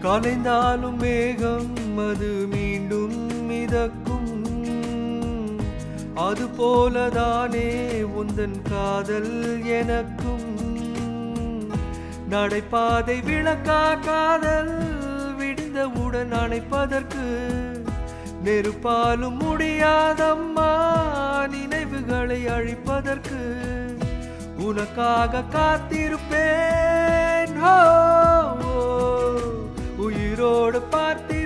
கலைந்தாலும் மேகம் அது மீண்டும் மிதக்கும் அது போலதானே உந்தன் காதல் எனக்கும் நடைபாதை விளக்கா காதல் விடிந்தவுடன் அணைப்பதற்கு நெருப்பாலும் முடியாதம்மா நினைவுகளை அழிப்பதற்கு உனக்காக காத்திருப்பேன் ஹோ, ஓ, உயிரோடு பார்த்து